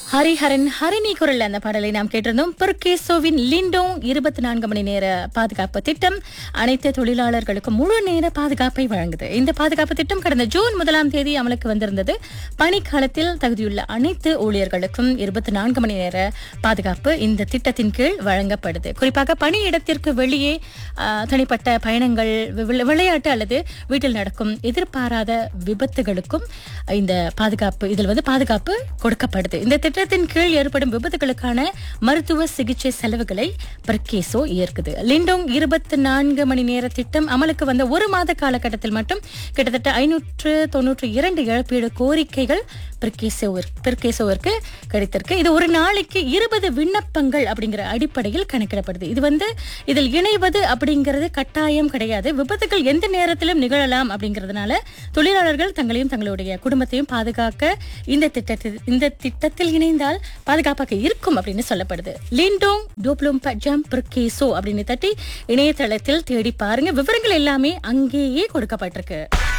ஹரிஹரன் ஹரிணி குரல் அந்த பாடலை நாம் கேட்டிருந்தோம் பெர்கேசோவின் லிண்டோங் இருபத்தி நான்கு மணி நேர பாதுகாப்பு திட்டம் அனைத்து தொழிலாளர்களுக்கும் முழு நேர பாதுகாப்பை வழங்குது இந்த பாதுகாப்பு திட்டம் கடந்த ஜூன் முதலாம் தேதி அமலுக்கு வந்திருந்தது பணிக்காலத்தில் தகுதியுள்ள அனைத்து ஊழியர்களுக்கும் இருபத்தி நான்கு மணி நேர பாதுகாப்பு இந்த திட்டத்தின் கீழ் வழங்கப்படுது குறிப்பாக பணியிடத்திற்கு வெளியே ஆ, தனிப்பட்ட பயணங்கள் வி- விளையாட்டு அல்லது வீட்டில் நடக்கும் எதிர்பாராத விபத்துகளுக்கும் இந்த பாதுகாப்பு இதில் வந்து பாதுகாப்பு கொடுக்கப்படுது இந்த திட்டத்தின் கீழ் ஏற்படும் விபத்துகளுக்கான மருத்துவ சிகிச்சை செலவுகளை பர்கேசோ ஏற்குது லிண்டோங் இருபத்தி நான்கு மணி நேர திட்டம் அமலுக்கு வந்த ஒரு மாத காலகட்டத்தில் மட்டும் கிட்டத்தட்ட ஐநூற்று தொன்னூற்று இரண்டு இழப்பீடு கோரிக்கைகள் பிர்கேசோவிற்கு பிர்கேசோவிற்கு கிடைத்திருக்கு இது ஒரு நாளைக்கு இருபது விண்ணப்பங்கள் அப்படிங்கிற அடிப்படையில் கணக்கிடப்படுது இது வந்து இதில் இணைவது அப்படிங்கிறது கட்டாயம் கிடையாது விபத்துகள் எந்த நேரத்திலும் நிகழலாம் அப்படிங்கிறதுனால தொழிலாளர்கள் தங்களையும் தங்களுடைய குடும்பத்தையும் பாதுகாக்க இந்த திட்டத்தில் இந்த திட்டத்தில் இணைந்தால் பாதுகாப்பாக இருக்கும் அப்படின்னு சொல்லப்படுது லிண்டோங் டோப்ளூம் பஜாம் பிர்கேசோ அப்படின்னு தட்டி இணையதளத்தில் தேடி பாருங்க விவரங்கள் எல்லாமே அங்கேயே கொடுக்கப்பட்டிருக்கு